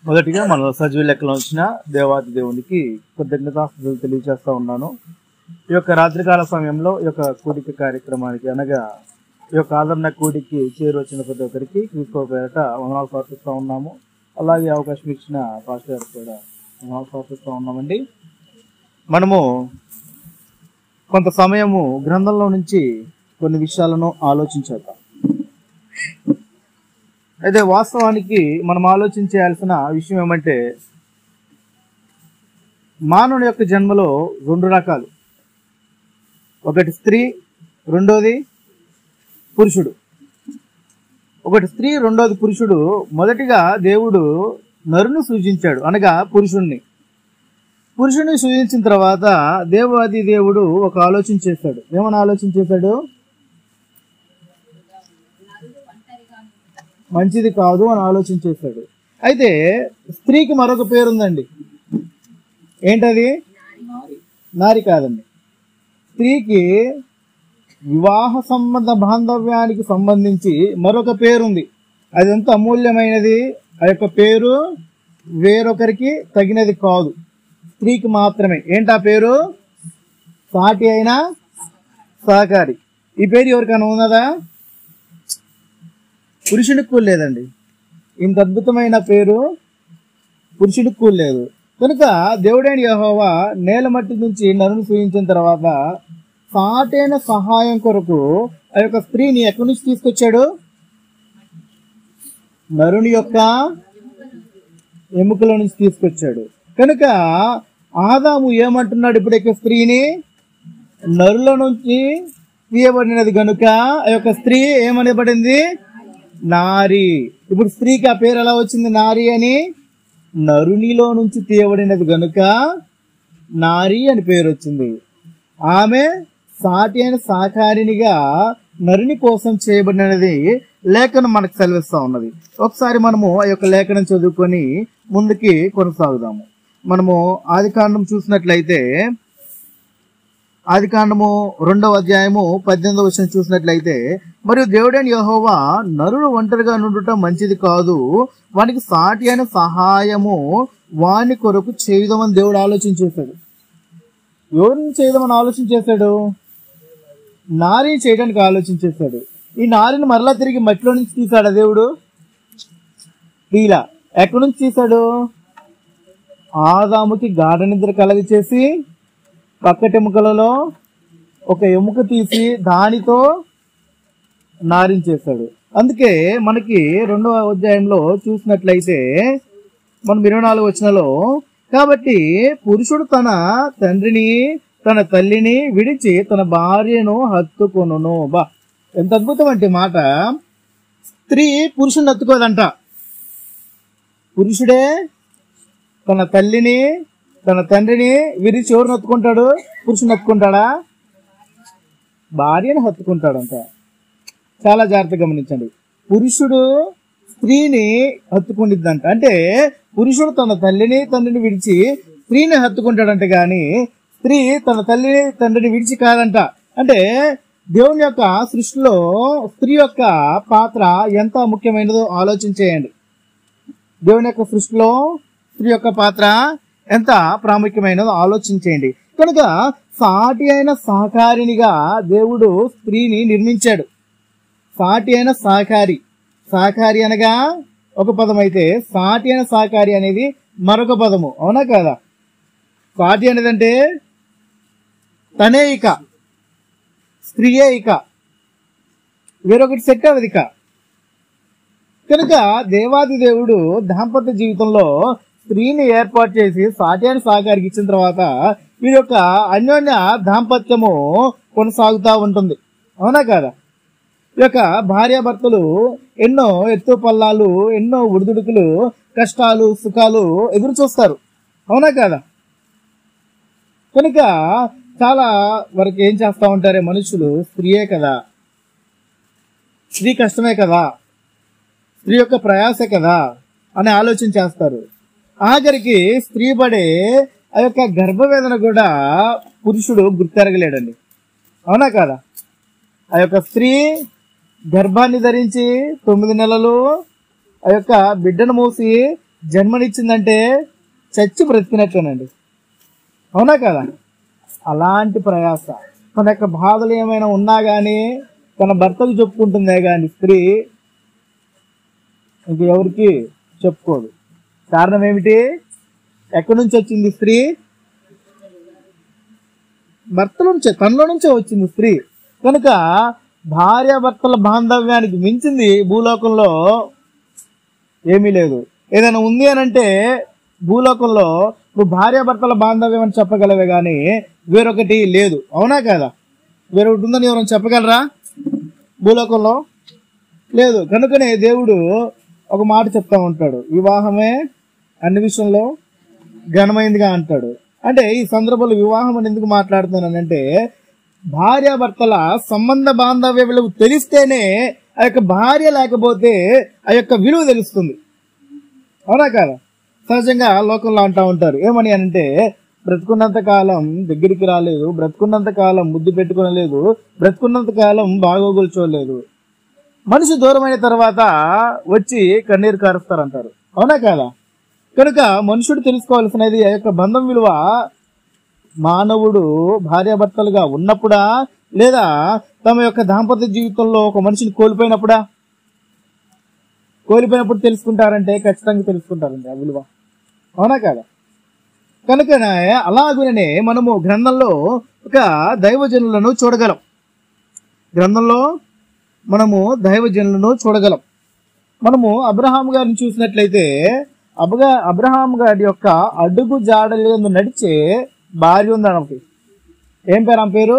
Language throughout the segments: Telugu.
మొదటిగా మన సజీవ లెక్కలో ఉంచిన దేవాది దేవునికి కృతజ్ఞతాస్తుతులు తెలియజేస్తా ఉన్నాను ఈ యొక్క రాత్రికాల సమయంలో ఈ యొక్క కూడిక కార్యక్రమానికి అనగా ఈ యొక్క ఆదరణ కూడికి చేరువచ్చిన ప్రతి ఒక్కరికి క్రీస్తు పేరట వందనాలు సమర్పిస్తూ ఉన్నాము అలాగే అవకాశం ఇచ్చిన పాస్టర్ గారికి కూడా వందనాలు సమర్పిస్తూ ఉన్నామండి మనము కొంత సమయము గ్రంథంలో నుంచి కొన్ని విషయాలను ఆలోచించేద్దాం అయితే వాస్తవానికి మనం ఆలోచించాల్సిన విషయం ఏమంటే మానవుని యొక్క జన్మలో రెండు రకాలు ఒకటి స్త్రీ రెండోది పురుషుడు ఒకటి స్త్రీ రెండోది పురుషుడు మొదటిగా దేవుడు నరును సూచించాడు అనగా పురుషుణ్ణి పురుషుని సూచించిన తర్వాత దేవాది దేవుడు ఒక ఆలోచన చేశాడు ఏమని ఆలోచన చేశాడు మంచిది కాదు అని ఆలోచన చేశాడు అయితే స్త్రీకి మరొక పేరుందండి ఏంటది నారి కాదండి స్త్రీకి వివాహ సంబంధ బాంధవ్యానికి సంబంధించి మరొక పేరుంది అది ఎంత అమూల్యమైనది ఆ యొక్క పేరు వేరొకరికి తగినది కాదు స్త్రీకి మాత్రమే ఏంటా పేరు సాటి అయిన సహకారి ఈ పేరు ఎవరికైనా ఉన్నదా పురుషుడికి కూడా లేదండి ఇంత అద్భుతమైన పేరు పురుషుడికి కూడా లేదు కనుక దేవుడైన యెహోవా నేల మట్టి నుంచి నరుని సూచించిన తర్వాత సాటైన సహాయం కొరకు ఆ యొక్క స్త్రీని ఎక్కడి నుంచి తీసుకొచ్చాడు నరుని యొక్క ఎముకల నుంచి తీసుకొచ్చాడు కనుక ఆదాము ఏమంటున్నాడు ఇప్పుడు యొక్క స్త్రీని నరుల నుంచి తీయబడినది గనుక ఆ యొక్క స్త్రీ ఏమనబడింది నారి ఇప్పుడు స్త్రీకి ఆ పేరు ఎలా వచ్చింది నారి అని నరునిలో నుంచి తీయబడినది గనుక నారి అని పేరు వచ్చింది ఆమె సాటి అయిన సాకారినిగా నరుని కోసం చేయబడినది లేఖనం మనకు సెలవిస్తా ఉన్నది ఒకసారి మనము ఆ యొక్క లేఖనం చదువుకొని ముందుకి కొనసాగుదాము మనము ఆది కాండం చూసినట్లయితే ఆది కాండము రెండవ అధ్యాయము పద్దెనిమిదవ వచనం చూసినట్లయితే మరియు దేవుడైన యెహోవా నరుడు ఒంటరిగా నుండుట మంచిది కాదు వానికి సాటి అయిన సహాయము వాని కొరకు చేయుదామని దేవుడు ఆలోచన చేశాడు ఎవరిని చేయదామని ఆలోచన చేశాడు నారిని చేయడానికి ఆలోచన చేశాడు ఈ నారిని మరలా తిరిగి మట్టిలో నుంచి తీశాడు దేవుడు తీలా ఎక్కడి నుంచి తీశాడు ఆదాముకి గాఢ నిద్ర కలగ చేసి పక్కటెముకలలో ఒక ఎముక తీసి దానితో నారించేశాడు అందుకే మనకి రెండవ అధ్యాయంలో చూసినట్లయితే మనం ఇరవై నాలుగు వచ్చినలో కాబట్టి పురుషుడు తన తండ్రిని తన తల్లిని విడిచి తన భార్యను హత్తుకొనును బా ఎంత అద్భుతం అంటే మాట స్త్రీ పురుషుని హత్తుకోదంట పురుషుడే తన తల్లిని తన తండ్రిని విరిచి ఎవరిని హత్తుకుంటాడు పురుషుని హత్తుకుంటాడా భార్యను హత్తుకుంటాడంట చాలా జాగ్రత్తగా గమనించండి పురుషుడు స్త్రీని హత్తుకుండిద్దంట అంటే పురుషుడు తన తల్లిని తండ్రిని విడిచి స్త్రీని హత్తుకుంటాడంట గాని స్త్రీ తన తల్లిని తండ్రిని విడిచి కాదంట అంటే దేవుని యొక్క సృష్టిలో స్త్రీ యొక్క పాత్ర ఎంత ముఖ్యమైనదో ఆలోచన చేయండి దేవుని యొక్క సృష్టిలో స్త్రీ యొక్క పాత్ర ఎంత ప్రాముఖ్యమైనదో ఆలోచించేయండి కనుక సాటి అయిన సహకారినిగా దేవుడు స్త్రీని నిర్మించాడు సాటి అయిన సహకారి సహకారి అనగా ఒక పదం అయితే సాటి అయిన సహకారి అనేది మరొక పదము అవునా కదా సాటి అనేది అంటే తనే ఇక స్త్రీయే ఇక వేరొకటి సెట్ అవ్వదు ఇక కనుక దేవాది దేవుడు దాంపత్య జీవితంలో స్త్రీని ఏర్పాటు చేసి సాటి అయిన సహకారికి ఇచ్చిన తర్వాత వీరి యొక్క అన్యోన్య దాంపత్యము కొనసాగుతూ ఉంటుంది అవునా కదా ఈ యొక్క భార్యాభర్తలు ఎన్నో ఎత్తు పల్లాలు ఎన్నో ఉడుదుడుకులు కష్టాలు సుఖాలు ఎదురు చూస్తారు అవునా కదా కనుక చాలా వరకు ఏం చేస్తా ఉంటారే మనుషులు స్త్రీయే కదా స్త్రీ కష్టమే కదా స్త్రీ యొక్క ప్రయాసే కదా అని ఆలోచన చేస్తారు ఆఖరికి స్త్రీ పడే ఆ యొక్క గర్భవేదన కూడా పురుషుడు గుర్తెరగలేడండి అవునా కదా ఆ యొక్క స్త్రీ గర్భాన్ని ధరించి తొమ్మిది నెలలు ఆ యొక్క బిడ్డను మూసి జన్మనిచ్చిందంటే చచ్చి బ్రతికినట్లేనండి అవునా కదా అలాంటి ప్రయాస తన యొక్క బాధలు ఏమైనా ఉన్నా కానీ తన భర్తకు చెప్పుకుంటుందే కానీ స్త్రీ ఇంక ఎవరికి చెప్పుకోదు కారణం ఏమిటి ఎక్కడి నుంచి వచ్చింది స్త్రీ భర్త నుంచే తనలో నుంచే వచ్చింది స్త్రీ కనుక భార్యాభర్తల బాంధవ్యానికి మించింది భూలోకంలో ఏమీ లేదు ఏదైనా ఉంది అని అంటే భూలోకంలో నువ్వు భార్యాభర్తల బాంధవ్యం అని చెప్పగలవే కానీ వేరొకటి లేదు అవునా కదా వేరొకటి ఉందని ఎవరైనా చెప్పగలరా భూలోకంలో లేదు కనుకనే దేవుడు ఒక మాట చెప్తా ఉంటాడు వివాహమే అన్ని విషయంలో ఘనమైందిగా అంటాడు అంటే ఈ సందర్భంలో వివాహం అని ఎందుకు మాట్లాడుతున్నానంటే భార్యాభర్తల సంబంధ బాంధవ్య విలువ తెలిస్తేనే ఆ యొక్క భార్య లేకపోతే ఆ యొక్క విలువ తెలుస్తుంది అవునా కాదా సహజంగా లోకంలో అంటా ఉంటారు ఏమని అంటే బ్రతుకున్నంత కాలం దగ్గరికి రాలేదు బ్రతుకున్నంత కాలం ముద్దు పెట్టుకోలేదు బ్రతుకున్నంత కాలం బాగోగులు చూడలేదు మనిషి దూరమైన తర్వాత వచ్చి కన్నీరు కారుస్తారంటారు అవునా కాదా కనుక మనుషుడు తెలుసుకోవాల్సినది ఆ యొక్క బంధం విలువ మానవుడు భార్యాభర్తలుగా ఉన్నప్పుడా లేదా తమ యొక్క దాంపత్య జీవితంలో ఒక మనిషిని కోల్పోయినప్పుడా కోల్పోయినప్పుడు తెలుసుకుంటారంటే ఖచ్చితంగా తెలుసుకుంటారండి ఆ విలువ అవునా కాదా కనుకనే అలాగునే మనము గ్రంథంలో ఒక దైవజనులను చూడగలం గ్రంథంలో మనము దైవజనులను చూడగలం మనము అబ్రహాం గారిని చూసినట్లయితే అబగా అబ్రహాం గారి యొక్క అడుగు జాడలేదు నడిచే భార్య ఉంది ఆమెకి ఏం పేరు ఆమె పేరు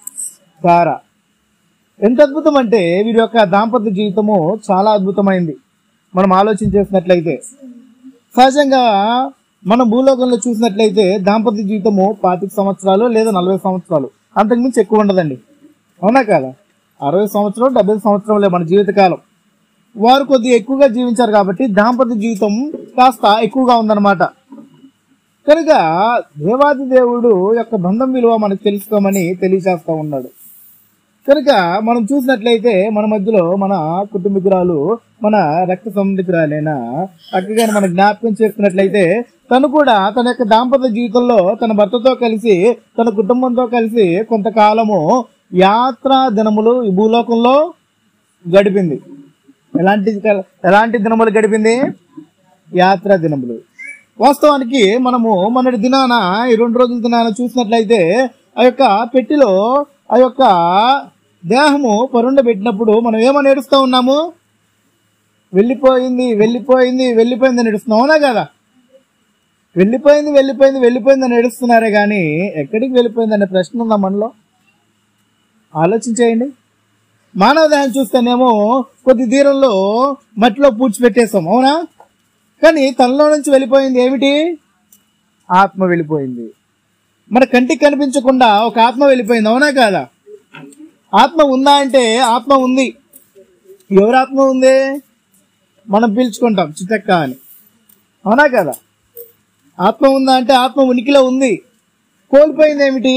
సారా ఎంత అద్భుతం అంటే వీరి యొక్క దాంపత్య జీవితము చాలా అద్భుతమైంది మనం ఆలోచన చేసినట్లయితే సహజంగా మనం భూలోకంలో చూసినట్లయితే దాంపత్య జీవితము పాతిక సంవత్సరాలు లేదా నలభై సంవత్సరాలు అంతకుమించి ఎక్కువ ఉండదండి అవునా కదా అరవై సంవత్సరాలు డెబ్బై సంవత్సరాలే మన జీవితకాలం వారు కొద్దిగా ఎక్కువగా జీవించారు కాబట్టి దాంపత్య జీవితం కాస్త ఎక్కువగా ఉందన్నమాట కనుక దేవాది దేవుడు యొక్క బంధం విలువ మనకు తెలుసుకోమని తెలియజేస్తా ఉన్నాడు కనుక మనం చూసినట్లయితే మన మధ్యలో మన కుటుంబీకురాలు మన రక్త సంబంధికురాలైన అక్కగాని మన జ్ఞాపకం చేసుకున్నట్లయితే తను కూడా తన యొక్క దాంపత్య జీవితంలో తన భర్తతో కలిసి తన కుటుంబంతో కలిసి కొంతకాలము యాత్రా దినములు ఈ భూలోకంలో గడిపింది ఎలాంటి ఎలాంటి దినములు గడిపింది యాత్రా దినములు వాస్తవానికి మనము మొన్నటి దినాన ఈ రెండు రోజుల దినాన చూసినట్లయితే ఆ యొక్క పెట్టిలో ఆ యొక్క దేహము పరుండ పెట్టినప్పుడు మనం ఏమని ఏడుస్తూ ఉన్నాము వెళ్ళిపోయింది వెళ్ళిపోయింది వెళ్ళిపోయింది అని ఏడుస్తున్నాం అవునా కదా వెళ్ళిపోయింది వెళ్ళిపోయింది వెళ్ళిపోయింది అని ఏడుస్తున్నారే కానీ ఎక్కడికి వెళ్ళిపోయింది అనే ప్రశ్న ఉందా మనలో ఆలోచించేయండి మానవ దేహం చూస్తేనేమో కొద్ది దూరంలో మట్టిలో పూడ్చిపెట్టేస్తాం అవునా కానీ తనలో నుంచి వెళ్ళిపోయింది ఏమిటి ఆత్మ వెళ్ళిపోయింది మన కంటికి కనిపించకుండా ఒక ఆత్మ వెళ్ళిపోయింది అవునా కాదా ఆత్మ ఉందా అంటే ఆత్మ ఉంది ఎవరు ఆత్మ ఉంది మనం పీల్చుకుంటాం చితక్క అని అవునా కదా ఆత్మ ఉందా అంటే ఆత్మ ఉనికిలో ఉంది కోల్పోయింది ఏమిటి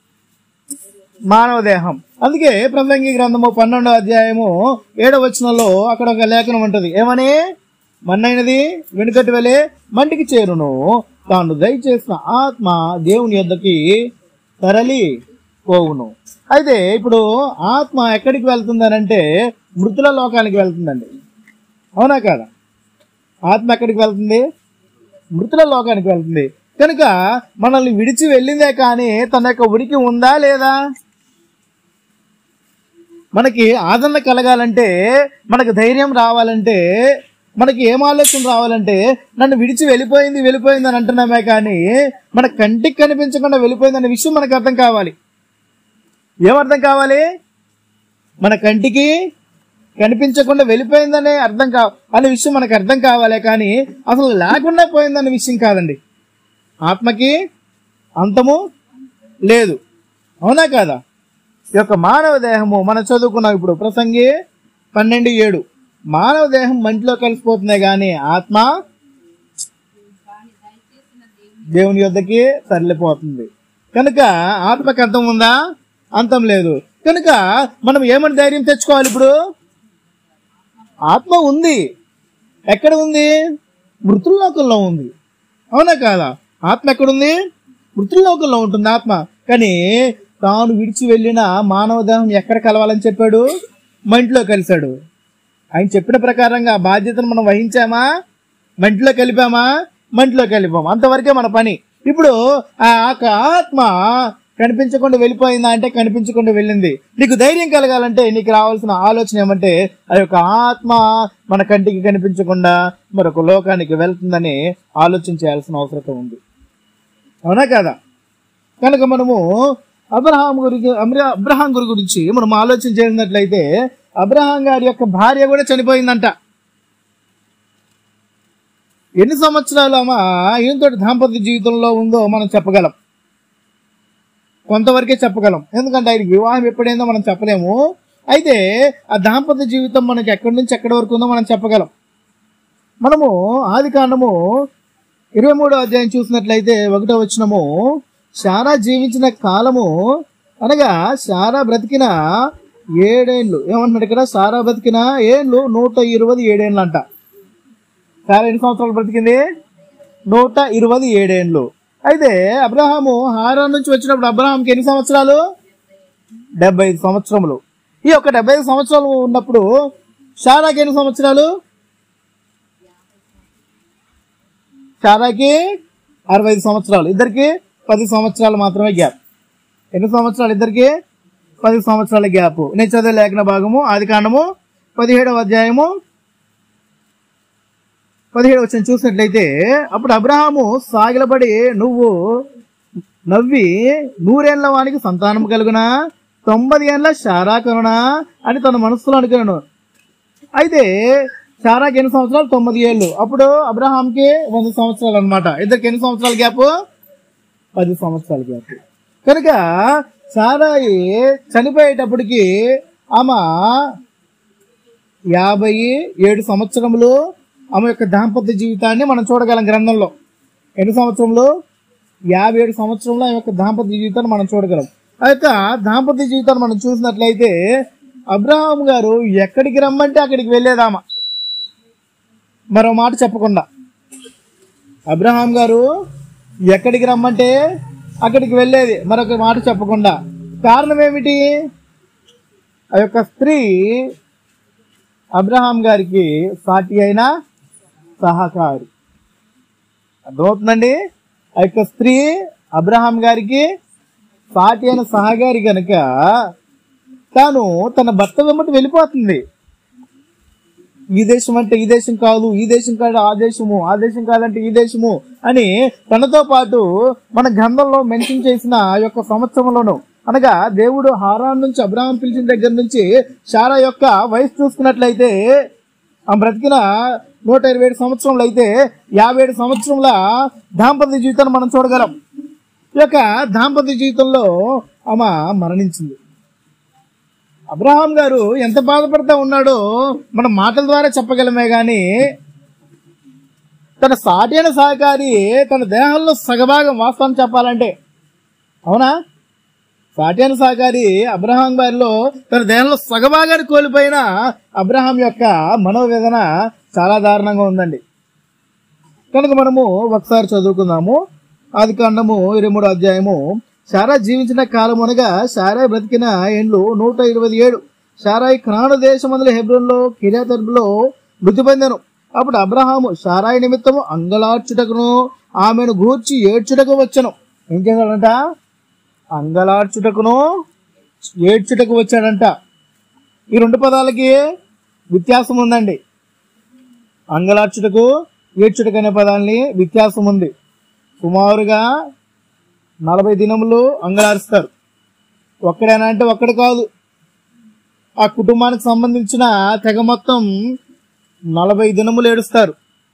మానవ దేహం అందుకే ప్రసంగి గ్రంథము పన్నెండో అధ్యాయము ఏడవ వచనంలో అక్కడ ఒక లేఖనం ఉంటది ఏమని మన్నైనది వెనుకటి వెలే మంటికి చేరును తాను దయచేసిన ఆత్మ దేవుని యొద్దకి తరలి పోవును అయితే ఇప్పుడు ఆత్మ ఎక్కడికి వెళ్తుందనంటే మృతుల లోకానికి వెళ్తుందండి అవునా కాదా ఆత్మ ఎక్కడికి వెళ్తుంది మృతుల లోకానికి వెళ్తుంది కనుక మనల్ని విడిచి వెళ్ళిందే కానీ తన యొక్క ఉనికి ఉందా లేదా మనకి ఆదరణ కలగాలంటే మనకు ధైర్యం రావాలంటే మనకి ఏం ఆలోచన రావాలంటే నన్ను విడిచి వెళ్ళిపోయింది వెళ్ళిపోయింది అని అంటున్నామే కానీ మన కంటికి కనిపించకుండా వెళ్ళిపోయింది అనే విషయం మనకు అర్థం కావాలి ఏమర్థం కావాలి మన కంటికి కనిపించకుండా వెళ్ళిపోయిందనే అర్థం కా అనే విషయం మనకు అర్థం కావాలి కానీ అసలు లేకుండా పోయిందనే విషయం కాదండి ఆత్మకి అంతము లేదు అవునా కాదా ఈ యొక్క మానవ దేహము మనం చదువుకున్నాం ఇప్పుడు ప్రసంగి పన్నెండు ఏడు మానవ దేహం మంటిలో కలిసిపోతుంది కానీ ఆత్మ దేవుని యొద్దకి తరలిపోతుంది కనుక ఆత్మకి అర్థం ఉందా అంతం లేదు కనుక మనం ఏమని ధైర్యం తెచ్చుకోవాలి ఇప్పుడు ఆత్మ ఉంది ఎక్కడ ఉంది మృతుల లోకంలో ఉంది అవునా కాదా ఆత్మ ఎక్కడుంది మృతుల లోకంలో ఉంటుంది ఆత్మ కానీ తాను విడిచి వెళ్ళిన మానవ దేహం ఎక్కడ కలవాలని చెప్పాడు మంటిలో కలిశాడు ఆయన చెప్పిన ప్రకారంగా ఆ బాధ్యతను మనం వహించామా మంటిలో కలిపామా మంటిలో కలిపాము అంతవరకే మన పని ఇప్పుడు ఆ యొక్క ఆత్మ కనిపించకుండా వెళ్ళిపోయిందా అంటే కనిపించకుండా వెళ్ళింది నీకు ధైర్యం కలగాలంటే నీకు రావాల్సిన ఆలోచన ఏమంటే ఆ యొక్క ఆత్మ మన కంటికి కనిపించకుండా మరొక లోకానికి వెళ్తుందని ఆలోచన చేయాల్సిన అవసరం ఉంది అవునా కదా కనుక మనము అబ్రహాం గురించి అబ్ర- అబ్రహాం గురి గురించి మనం ఆలోచన చేసినట్లయితే అబ్రహాం గారి యొక్క భార్య కూడా చనిపోయిందంట ఎన్ని సంవత్సరాలు ఆమె ఈయనతో దాంపత్య జీవితంలో ఉందో మనం చెప్పగలం కొంతవరకే చెప్పగలం ఎందుకంటే ఆయనకి వివాహం ఎప్పుడైందో మనం చెప్పలేము అయితే ఆ దాంపత్య జీవితం మనకి ఎక్కడి నుంచి ఎక్కడి వరకు ఉందో మనం చెప్పగలం మనము ఆది కాండము ఇరవై మూడో అధ్యాయం చూసినట్లయితే ఒకటో వచ్చినము శారా జీవించిన కాలము అనగా శారా బ్రతికిన ఏడేండ్లు ఏమంటున్నాడు ఇక్కడ శారా బ్రతికిన ఏండ్లు నూట ఇరవై ఏడేండ్లు అంట శారా ఎన్ని సంవత్సరాలు బ్రతికింది నూట ఇరవై ఏడేండ్లు అయితే అబ్రహాము హారాన్ నుంచి వచ్చినప్పుడు అబ్రహాంకి ఎన్ని సంవత్సరాలు డెబ్బై ఐదు సంవత్సరములు ఈ యొక్క డెబ్బై ఐదు సంవత్సరాలు ఉన్నప్పుడు షారాకి ఎన్ని సంవత్సరాలు షారాకి అరవై ఐదు సంవత్సరాలు ఇద్దరికి పది సంవత్సరాలు మాత్రమే గ్యాప్ ఎన్ని సంవత్సరాలు ఇద్దరికి పది సంవత్సరాల గ్యాప్ నేను చదివే లేఖన భాగము ఆది కాండము పదిహేడవ అధ్యాయము పదిహేడు వచ్చిన చూసినట్లయితే అప్పుడు అబ్రహాము సాగిలబడి నువ్వు నవ్వి నూరేళ్ల వానికి సంతానం కలుగునా తొంభై ఏళ్ళ శారా కరుణా అని తన మనస్సులో అనుకున్నాను అయితే శారాకి ఎన్ని సంవత్సరాలు తొమ్మిది ఏళ్ళు అప్పుడు అబ్రహాంకి వంద సంవత్సరాలు అన్నమాట ఇద్దరికి ఎన్ని సంవత్సరాల గ్యాప్ పది సంవత్సరాల గ్యాప్ కనుక సారాయి చనిపోయేటప్పటికి ఆమె యాభై ఏడు సంవత్సరములు ఆమె యొక్క దాంపత్య జీవితాన్ని మనం చూడగలం గ్రంథంలో ఎన్ని సంవత్సరంలో యాభై ఏడు సంవత్సరంలో ఆమె యొక్క దాంపత్య జీవితాన్ని మనం చూడగలం ఆ యొక్క దాంపత్య జీవితాన్ని మనం చూసినట్లయితే అబ్రహాం గారు ఎక్కడికి రమ్మంటే అక్కడికి వెళ్ళేదామా మరో మాట చెప్పకుండా అబ్రహాం గారు ఎక్కడికి రమ్మంటే అక్కడికి వెళ్ళేది మరొక మాట చెప్పకుండా కారణం ఏమిటి ఆ యొక్క స్త్రీ అబ్రహాం గారికి సాటి అయిన సహకారి అర్థమవుతుందండి ఆ యొక్క స్త్రీ అబ్రహాం గారికి సాటి అయిన సహకారి కనుక తాను తన భర్త వెంబటి వెళ్ళిపోతుంది ఈ దేశం అంటే ఈ దేశం కాదు ఈ దేశం కాదు ఆ దేశము ఆ దేశం కాదంటే ఈ దేశము అని తనతో పాటు మన గ్రంథంలో మెన్షన్ చేసిన ఆ యొక్క సంవత్సరంలోను అనగా దేవుడు హారాన్ నుంచి అబ్రహాం పిలిచిన దగ్గర నుంచి శారా యొక్క వయసు చూసుకున్నట్లయితే ఆ బ్రతికిన నూట ఇరవై ఏడు సంవత్సరంలో అయితే యాభై ఏడు సంవత్సరంల దాంపత్య జీవితాన్ని మనం చూడగలం ఈ యొక్క దాంపత్య జీవితంలో ఆమె మరణించింది అబ్రహాం గారు ఎంత బాధపడతా ఉన్నాడో మన మాటల ద్వారా చెప్పగలమే గాని తన సాటైన సహకారి తన దేహంలో సగభాగం వాస్తవం చెప్పాలంటే అవునా సాటైన సహకారి అబ్రహాం గారిలో తన దేహంలో సగభాగాన్ని కోల్పోయిన అబ్రహాం యొక్క మనోవేదన చాలా దారుణంగా ఉందండి కనుక మనము ఒకసారి చదువుకుందాము ఆది కాండము ఇరవై మూడు అధ్యాయము శారా జీవించిన కాలం అనగా శారా బ్రతికిన ఏండ్లు నూట ఇరవై ఏడు శారాయి క్రాను దేశమందుల హెబ్రోన్లో కిరాతర్బులో మృతి పొందెను అప్పుడు అబ్రహాము శారాయి నిమిత్తము అంగలార్చుటకును ఆమెను గూర్చి ఏడ్చుటకు వచ్చను ఏం చేశాడంట అంగలార్చుటకును ఏడ్చుటకు వచ్చాడంట ఈ రెండు పదాలకి వ్యత్యాసం ఉందండి అంగలార్చుటకు ఏడ్చుటకు అనే పదాలని వ్యత్యాసం ఉంది సుమారుగా నలభై దినములు అంగలారుస్తారు ఒక్కడేనా అంటే ఒక్కడు కాదు ఆ కుటుంబానికి సంబంధించిన తెగ మొత్తం నలభై దినములు ఏడుస్తారు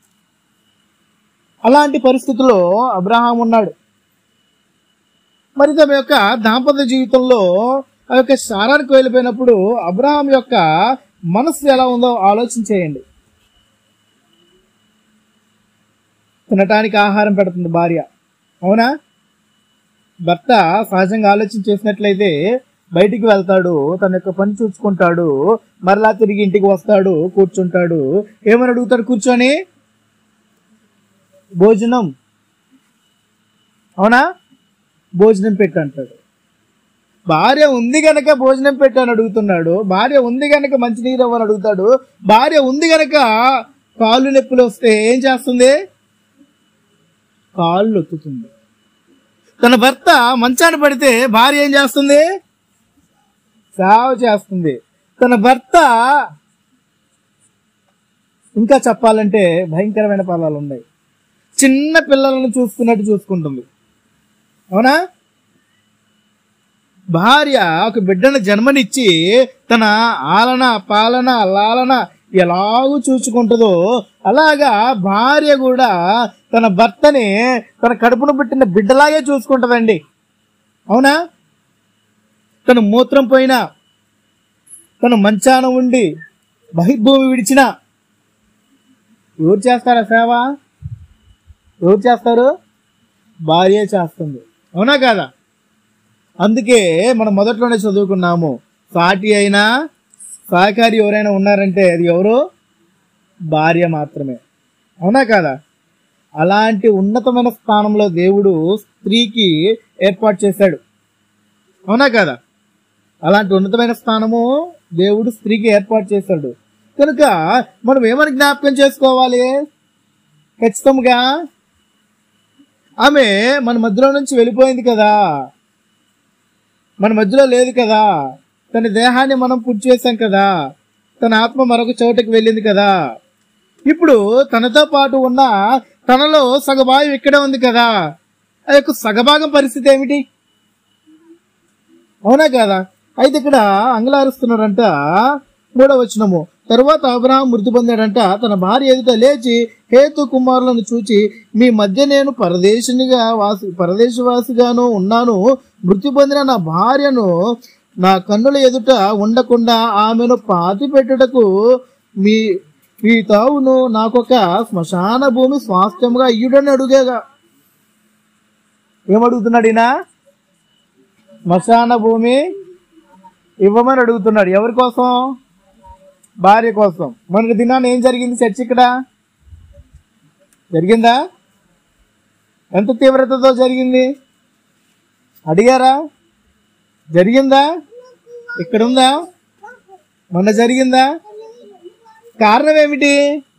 అలాంటి పరిస్థితుల్లో అబ్రహాం ఉన్నాడు మరి తమ యొక్క దాంపత్య జీవితంలో ఆ యొక్క శారానికి వెళ్ళిపోయినప్పుడు అబ్రహాం యొక్క మనస్సు ఎలా ఉందో ఆలోచన చేయండి తినటానికి ఆహారం పెడుతుంది భార్య అవునా భర్త సహజంగా ఆలోచన చేసినట్లయితే బయటికి వెళ్తాడు తన యొక్క పని చూసుకుంటాడు మరలా తిరిగి ఇంటికి వస్తాడు కూర్చుంటాడు ఏమని అడుగుతాడు కూర్చొని భోజనం అవునా భోజనం పెట్టు అంటాడు భార్య ఉంది గనక భోజనం పెట్టు అని అడుగుతున్నాడు భార్య ఉంది గనక మంచినీరు ఇవ్వని అడుగుతాడు భార్య ఉంది గనక కాళ్ళు నొప్పులు వస్తే ఏం చేస్తుంది కాళ్ళు ఒత్తుతుంది తన భర్త మంచాన పడితే భార్య ఏం చేస్తుంది సేవ చేస్తుంది తన భర్త ఇంకా చెప్పాలంటే భయంకరమైన పదాలు ఉన్నాయి చిన్న పిల్లలను చూసుకున్నట్టు చూసుకుంటుంది అవునా భార్య ఒక బిడ్డను జన్మనిచ్చి తన ఆలన పాలన లాలన ఎలాగూ చూసుకుంటుందో అలాగా భార్య కూడా తన భర్తని తన కడుపును పెట్టిన బిడ్డలాగే చూసుకుంటుందండి అవునా తన మూత్రం పోయినా తన మంచాన ఉండి బహిర్భూమి విడిచినా ఎవరు చేస్తారా సేవ ఎవరు చేస్తారు భార్య చేస్తుంది అవునా కాదా అందుకే మనం మొదట్లోనే చదువుకున్నాము సాటి అయినా సహకారి ఎవరైనా ఉన్నారంటే అది ఎవరు భార్య మాత్రమే అవునా కాదా అలాంటి ఉన్నతమైన స్థానంలో దేవుడు స్త్రీకి ఏర్పాటు చేశాడు అవునా కాదా అలాంటి ఉన్నతమైన స్థానము దేవుడు స్త్రీకి ఏర్పాటు చేశాడు కనుక మనం ఏమని జ్ఞాపకం చేసుకోవాలి ఖచ్చితంగా ఆమె మన మధ్యలో నుంచి వెళ్ళిపోయింది కదా మన మధ్యలో లేదు కదా తన దేహాన్ని మనం పుట్టి చేశాం కదా తన ఆత్మ మరొక చోటకి వెళ్ళింది కదా ఇప్పుడు తనతో పాటు ఉన్న తనలో సగభాగం ఇక్కడే ఉంది కదా ఆ యొక్క సగభాగం పరిస్థితి ఏమిటి అవునా కదా అయితే ఇక్కడ అంగలారుస్తున్నారంట మూడవ వచనము తరువాత అబ్రహాం మృతి పొందాడంట తన భార్య ఎదుట లేచి హేతు కుమారులను చూచి మీ మధ్య నేను పరదేశినిగా వాసి పరదేశవాసిగాను ఉన్నాను మృతి పొందిన నా భార్యను నా కన్నుల ఎదుట ఉండకుండా ఆమెను పాతి పెట్టుటకు మీ మీ తావును నాకొక శ్మశాన భూమి స్వాస్థ్యంగా ఇయ్యుడని అడుగేగా ఏమడుగుతున్నాడు ఈయన శ్మశాన భూమి ఇవ్వమని అడుగుతున్నాడు ఎవరి కోసం భార్య కోసం మొన్నటి దినాన్ని ఏం జరిగింది చర్చ ఇక్కడ జరిగిందా ఎంత తీవ్రతతో జరిగింది అడిగారా జరిగిందా ఇక్కడ ఉందా మొన్న జరిగిందా కారణం ఏమిటి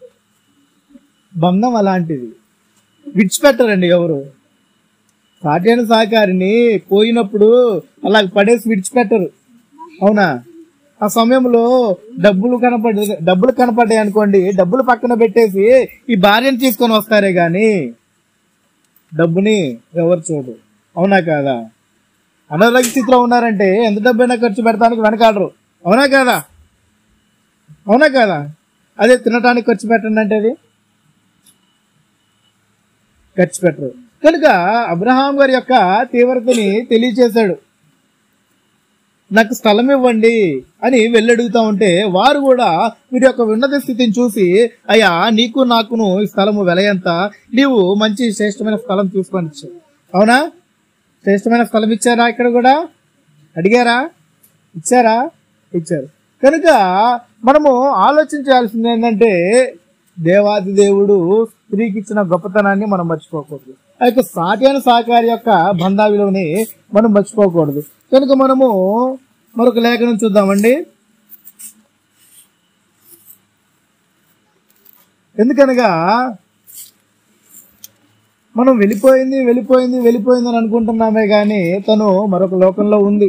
బంధం అలాంటిది విడిచిపెట్టరండి ఎవరు సాధ్యన సహకారిని పోయినప్పుడు అలా పడేసి విడిచిపెట్టరు అవునా ఆ సమయంలో డబ్బులు కనపడి డబ్బులు కనపడ్డాయి అనుకోండి డబ్బులు పక్కన పెట్టేసి ఈ భార్యను తీసుకొని వస్తారే గాని డబ్బుని ఎవరు చూడు అవునా కాదా అనారోగ్య స్థితిలో ఉన్నారంటే ఎంత డబ్బైనా ఖర్చు పెడతానికి వెనకాడరు అవునా కాదా అవునా కాదా అదే తినటానికి ఖర్చు పెట్టండి అంటే అది ఖర్చు పెట్టరు కనుక అబ్రహాం గారి యొక్క తీవ్రతని తెలియచేశాడు నాకు స్థలం ఇవ్వండి అని వెళ్ళడుగుతా ఉంటే వారు కూడా వీరి యొక్క ఉన్నత స్థితిని చూసి అయ్యా నీకు నాకును ఈ స్థలము వెల ఎంత నీవు మంచి శ్రేష్టమైన స్థలం తీసుకొని ఇచ్చావు అవునా శ్రేష్టమైన స్థలం ఇచ్చారా ఇక్కడ కూడా అడిగారా ఇచ్చారా ఇచ్చారు కనుక మనము ఆలోచించాల్సింది ఏంటంటే దేవాది దేవుడు స్త్రీకి ఇచ్చిన గొప్పతనాన్ని మనం మర్చిపోకూడదు ఆ యొక్క సాటిన సహకారి యొక్క బంధా విలువని మనం మర్చిపోకూడదు కనుక మనము మరొక లేఖనం చూద్దామండి ఎందుకనగా మనం వెళ్ళిపోయింది వెళ్ళిపోయింది వెళ్ళిపోయింది అని అనుకుంటున్నామే కానీ తను మరొక లోకంలో ఉంది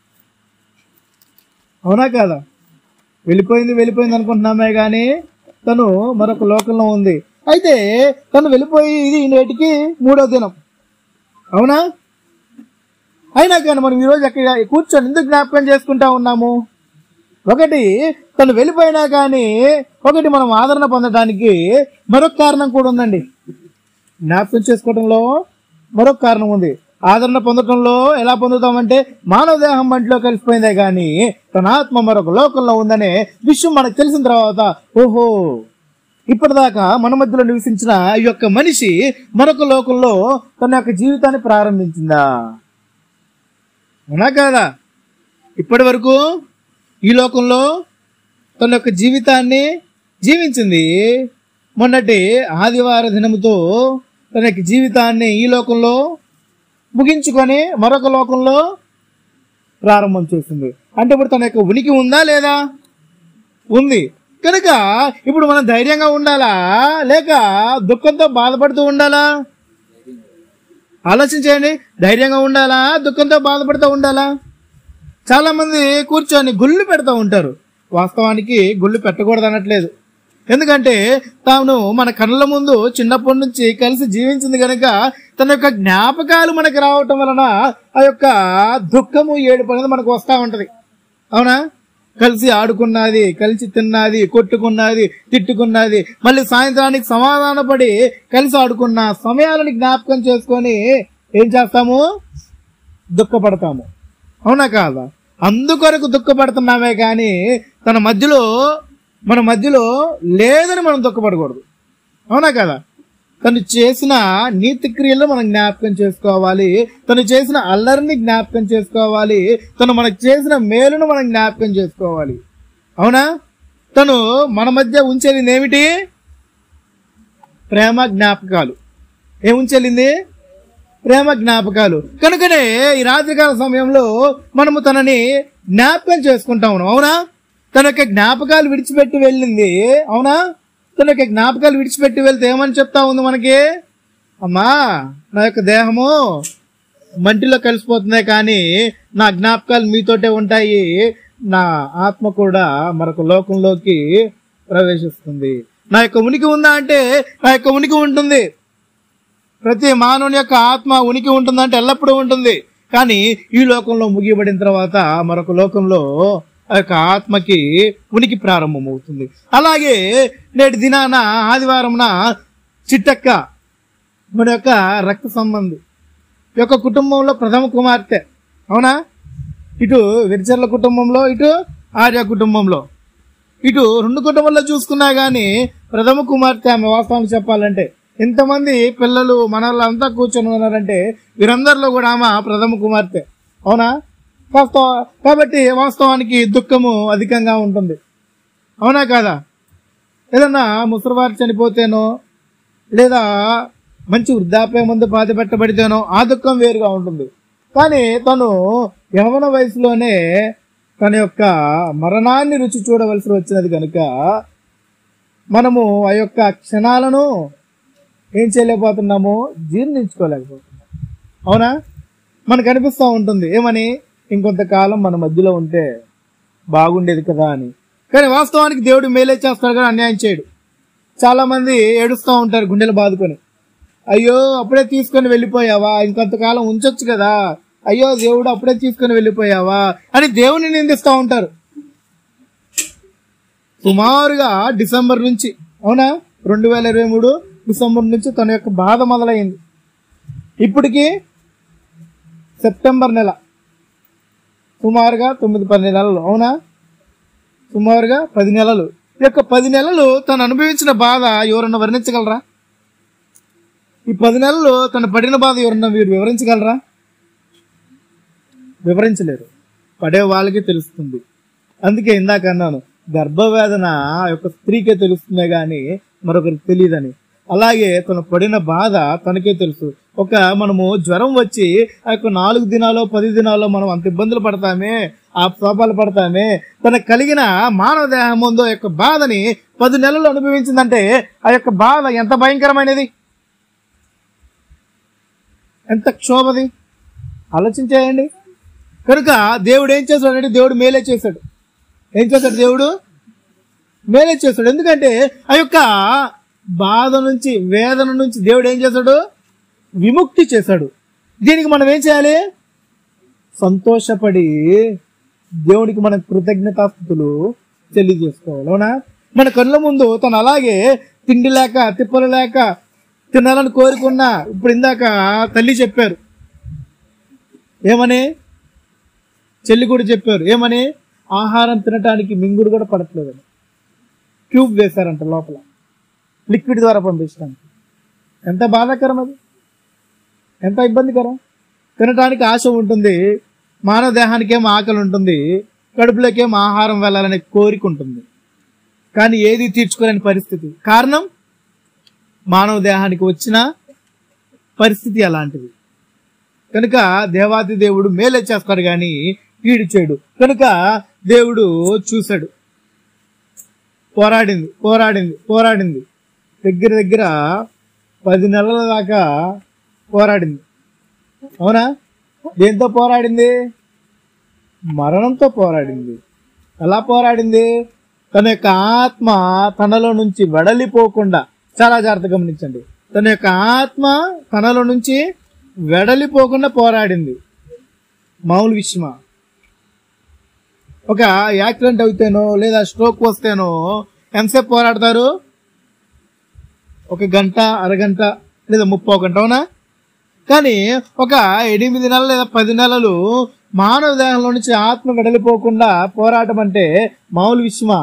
అవునా కాదా వెళ్ళిపోయింది వెళ్ళిపోయింది అనుకుంటున్నామే కానీ తను మరొక లోకంలో ఉంది అయితే తను వెళ్ళిపోయి ఇది నేటికి మూడో దినం అవునా అయినా కానీ మనం ఈరోజు ఎక్కడ కూర్చొని ఎందుకు జ్ఞాపకం చేసుకుంటా ఉన్నాము ఒకటి తను వెళ్ళిపోయినా కానీ ఒకటి మనం ఆదరణ పొందడానికి మరొక కారణం కూడా ఉందండి జ్ఞాపకం చేసుకోవడంలో మరొక కారణం ఉంది ఆదరణ పొందటంలో ఎలా పొందుతామంటే మానవ దేహం మంటిలో కలిసిపోయిందే కానీ తన ఆత్మ మరొక లోకంలో ఉందనే విషయం మనకు తెలిసిన తర్వాత ఓహో ఇప్పటిదాకా మన మధ్యలో నివసించిన ఈ యొక్క మనిషి మరొక లోకంలో తన యొక్క జీవితాన్ని ప్రారంభించిందా అవునా కాదా ఇప్పటి వరకు ఈ లోకంలో తన యొక్క జీవితాన్ని జీవించింది మొన్నటి ఆదివార దినముతో తన యొక్క జీవితాన్ని ఈ లోకంలో ముగించుకొని మరొక లోకంలో ప్రారంభం చేసింది అంటే ఇప్పుడు తన యొక్క ఉనికి ఉందా లేదా ఉంది కనుక ఇప్పుడు మనం ధైర్యంగా ఉండాలా లేక దుఃఖంతో బాధపడుతూ ఉండాలా ఆలోచించండి ధైర్యంగా ఉండాలా దుఃఖంతో బాధపడుతూ ఉండాలా చాలా మంది కూర్చొని గుళ్ళు పెడతా ఉంటారు వాస్తవానికి గుళ్ళు పెట్టకూడదు అనట్లేదు ఎందుకంటే తాను మన కళ్ళ ముందు చిన్నప్పటి నుంచి కలిసి జీవించింది కనుక తన యొక్క జ్ఞాపకాలు మనకి రావటం వలన ఆ యొక్క దుఃఖము ఏడుపు అనేది మనకు వస్తూ ఉంటది అవునా కలిసి ఆడుకున్నది కలిసి తిన్నది కొట్టుకున్నది తిట్టుకున్నది మళ్ళీ సాయంత్రానికి సమాధానపడి కలిసి ఆడుకున్న సమయాలను జ్ఞాపకం చేసుకొని ఏం చేస్తాము దుఃఖపడతాము అవునా కాదా అందుకొరకు దుఃఖపడుతున్నామే కానీ తన మధ్యలో మన మధ్యలో లేదని మనం దుఃఖపడకూడదు అవునా కదా తను చేసిన నీతి క్రియలు మనం జ్ఞాపకం చేసుకోవాలి తను చేసిన అల్లరిని జ్ఞాపకం చేసుకోవాలి తను మనకు చేసిన మేలును మనం జ్ఞాపకం చేసుకోవాలి అవునా తను మన మధ్య ఉంచేది ఏమిటి ప్రేమ జ్ఞాపకాలు ఏం ఉంచెళ్ళింది ప్రేమ జ్ఞాపకాలు కనుకనే ఈ రాత్రికాల సమయంలో మనము తనని జ్ఞాపకం చేసుకుంటా ఉన్నాం అవునా తన యొక్క జ్ఞాపకాలు విడిచిపెట్టి వెళ్ళింది అవునా తన యొక్క జ్ఞాపకాలు విడిచిపెట్టి వెళ్తే ఏమని చెప్తా ఉంది మనకి అమ్మా నా యొక్క దేహము మంటిలో కలిసిపోతున్నాయి కానీ నా జ్ఞాపకాలు మీతోటే ఉంటాయి నా ఆత్మ కూడా మరొక లోకంలోకి ప్రవేశిస్తుంది నా యొక్క ఉనికి ఉందా అంటే నా యొక్క ఉనికి ఉంటుంది ప్రతి మానవుని యొక్క ఆత్మ ఉనికి ఉంటుందంటే ఎల్లప్పుడూ ఉంటుంది కానీ ఈ లోకంలో ముగియబడిన తర్వాత మరొక లోకంలో ఆ యొక్క ఆత్మకి ఉనికి ప్రారంభమవుతుంది అలాగే నేటి దినాన ఆదివారంన చిట్టక్క మన యొక్క రక్త సంబంధి ఈ యొక్క కుటుంబంలో ప్రథమ కుమార్తె అవునా ఇటు విరిచర్ల కుటుంబంలో ఇటు ఆర్య కుటుంబంలో ఇటు రెండు కుటుంబంలో చూసుకున్నా గానీ ప్రథమ కుమార్తె ఆమె వాస్తవానికి చెప్పాలంటే ఇంతమంది పిల్లలు మనల్లో అంతా కూర్చొని ఉన్నారంటే వీరందరిలో కూడా ఆమె ప్రథమ కుమార్తె అవునా వాస్తవ కాబట్టి వాస్తవానికి దుఃఖము అధికంగా ఉంటుంది అవునా కాదా ఏదన్నా ముసలివారు చనిపోతేనో లేదా మంచి వృద్ధాప్యం ముందు బాధ పెట్టబడితేనో ఆ దుఃఖం వేరుగా ఉంటుంది కానీ తను యవన వయసులోనే తన యొక్క మరణాన్ని రుచి చూడవలసి వచ్చినది కనుక మనము ఆ యొక్క క్షణాలను ఏం చేయలేకపోతున్నాము జీర్ణించుకోలేకపోతున్నాం అవునా మనకు అనిపిస్తూ ఉంటుంది ఏమని ఇంకొంతకాలం మన మధ్యలో ఉంటే బాగుండేది కదా అని కానీ వాస్తవానికి దేవుడు మేలే చేస్తాడు కానీ అన్యాయం చేయడు చాలా మంది ఏడుస్తూ ఉంటారు గుండెలు బాదుకొని అయ్యో అప్పుడే తీసుకొని వెళ్ళిపోయావా ఇంకొంతకాలం ఉంచొచ్చు కదా అయ్యో దేవుడు అప్పుడే తీసుకొని వెళ్ళిపోయావా అని దేవుని నిందిస్తూ ఉంటారు సుమారుగా డిసెంబర్ నుంచి అవునా రెండు వేల ఇరవై మూడు డిసెంబర్ నుంచి తన యొక్క బాధ మొదలైంది ఇప్పటికి సెప్టెంబర్ నెల సుమారుగా తొమ్మిది పది నెలలు అవునా సుమారుగా పది నెలలు ఈ యొక్క పది నెలలు తను అనుభవించిన బాధ ఎవరన్నా వర్ణించగలరా ఈ పది నెలలు తను పడిన బాధ ఎవరన్నా మీరు వివరించగలరా వివరించలేరు పడే వాళ్ళకి తెలుస్తుంది అందుకే ఇందాక అన్నాను గర్భవేదన ఆ యొక్క స్త్రీకే తెలుస్తుందే గాని మరొకరికి తెలియదని అలాగే తను పడిన బాధ తనకే తెలుసు ఒక మనము జ్వరం వచ్చి ఆ యొక్క నాలుగు దినాలో పది దినాల్లో మనం అంత ఇబ్బందులు పడతామే ఆ పాపాలు పడతామే తనకు కలిగిన మానవ దేహం ముందు ఆ యొక్క బాధని పది నెలలు అనుభవించిందంటే ఆ యొక్క బాధ ఎంత భయంకరమైనది ఎంత క్షోభది ఆలోచించేయండి కనుక దేవుడు ఏం చేశాడంటే దేవుడు మేలే చేశాడు ఏం చేశాడు దేవుడు మేలే చేశాడు ఎందుకంటే ఆ యొక్క బాధ నుంచి వేదన నుంచి దేవుడు ఏం చేశాడు విముక్తి చేశాడు దీనికి మనం ఏం చేయాలి సంతోషపడి దేవునికి మన కృతజ్ఞతాస్థుతులు తెలియజేసుకోవాలి అవునా మన కళ్ళ ముందు తను అలాగే తిండి లేక తిప్పలు లేక తినాలని కోరుకున్నా ఇప్పుడు ఇందాక తల్లి చెప్పారు ఏమని చెల్లి కూడా చెప్పారు ఏమని ఆహారం తినటానికి మింగుడు కూడా పడట్లేదని ట్యూబ్ వేశారంట లోపల లిక్విడ్ ద్వారా పంపించడానికి ఎంత బాధాకరం అది ఎంత ఇబ్బందికరం తినటానికి ఆశ ఉంటుంది మానవ దేహానికేమో ఆకలి ఉంటుంది కడుపులోకేమో ఆహారం వెళ్ళాలనే కోరిక ఉంటుంది కానీ ఏది తీర్చుకోలేని పరిస్థితి కారణం మానవ దేహానికి వచ్చిన పరిస్థితి అలాంటిది కనుక దేవాది దేవుడు మేలే చేస్తాడు కానీ కీడు చేయడు కనుక దేవుడు చూశాడు పోరాడింది పోరాడింది పోరాడింది దగ్గర దగ్గర పది నెలల దాకా పోరాడింది అవునా దేంతో పోరాడింది మరణంతో పోరాడింది ఎలా పోరాడింది తన యొక్క ఆత్మ తనలో నుంచి వెడలిపోకుండా చాలా జాగ్రత్త గమనించండి తన యొక్క ఆత్మ తనలో నుంచి వెడలిపోకుండా పోరాడింది మామూలు విషయమా ఒక యాక్సిడెంట్ అయితేనో లేదా స్ట్రోక్ వస్తేనో ఎంతసేపు పోరాడతారు ఒక గంట అరగంట లేదా ముప్పో గంట అవునా కానీ ఒక ఎనిమిది నెలలు లేదా పది నెలలు మానవ దేహంలో నుంచి ఆత్మ వెడలిపోకుండా పోరాటం అంటే మామూలు విషయమా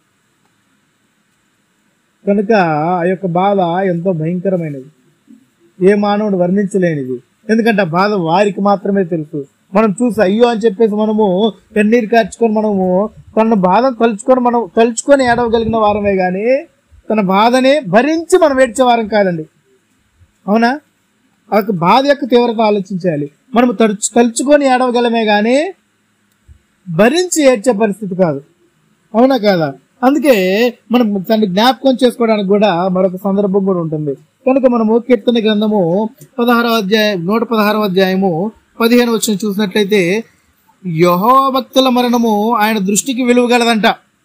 కనుక ఆ యొక్క బాధ ఎంతో భయంకరమైనది ఏ మానవుడు వర్ణించలేనిది ఎందుకంటే ఆ బాధ వారికి మాత్రమే తెలుసు మనం చూసి అయ్యో అని చెప్పేసి మనము కన్నీరు కార్చుకొని మనము తన బాధ తలుచుకొని మనం తలుచుకొని ఏడవగలిగిన వారమే గాని తన బాధని భరించి మనం ఏడ్చే వారం కాదండి అవునా ఆ యొక్క బాధ యొక్క తీవ్రత ఆలోచించాలి మనం తలుచు తలుచుకొని ఏడవగలమే గాని భరించి ఏడ్చే పరిస్థితి కాదు అవునా కాదా అందుకే మనం తన జ్ఞాపకం చేసుకోవడానికి కూడా మరొక సందర్భం కూడా ఉంటుంది కనుక మనము కీర్తన గ్రంథము పదహారవ అధ్యాయం నూట పదహారవ అధ్యాయము పదిహేను వచ్చిన చూసినట్లయితే యహో భక్తుల మరణము ఆయన దృష్టికి విలువగలదంట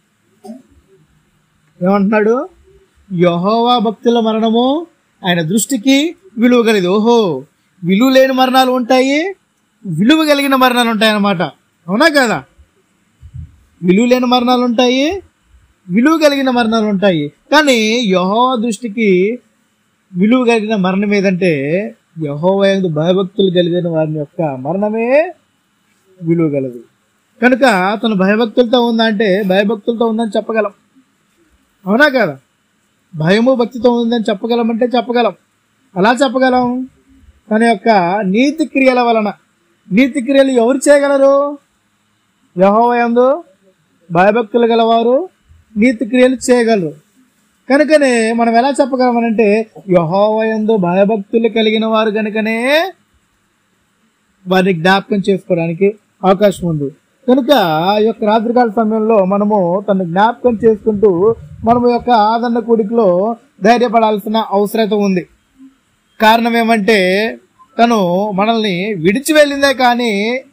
ఏమంటున్నాడు యహోవా భక్తుల మరణము ఆయన దృష్టికి విలువ కలిగి ఓహో విలువ లేని మరణాలు ఉంటాయి విలువ కలిగిన మరణాలు ఉంటాయి అన్నమాట అవునా కదా విలువ లేని మరణాలు ఉంటాయి విలువ కలిగిన మరణాలు ఉంటాయి కానీ యహోవా దృష్టికి విలువ కలిగిన మరణం ఏదంటే యహోవా యందు భయభక్తులు కలిగిన వారి యొక్క మరణమే విలువ గలదు కనుక తను భయభక్తులతో ఉందా అంటే భయభక్తులతో ఉందని చెప్పగలం అవునా కదా భయము భక్తితో ఉందని చెప్పగలమంటే చెప్పగలం అలా చెప్పగలం తన యొక్క నీతి క్రియల వలన నీతి క్రియలు ఎవరు చేయగలరు యహోవయందు భయభక్తులు గలవారు నీతి క్రియలు చేయగలరు కనుకనే మనం ఎలా చెప్పగలమనంటే యహోవయందు భయభక్తులు కలిగిన వారు కనుకనే వారిని జ్ఞాపకం చేసుకోవడానికి అవకాశం ఉంది కనుక ఈ యొక్క రాత్రికాల సమయంలో మనము తను జ్ఞాపకం చేసుకుంటూ మనము యొక్క ఆదరణ కూడికలో ధైర్యపడాల్సిన అవసరత ఉంది కారణం ఏమంటే తను మనల్ని విడిచి వెళ్ళిందే కానీ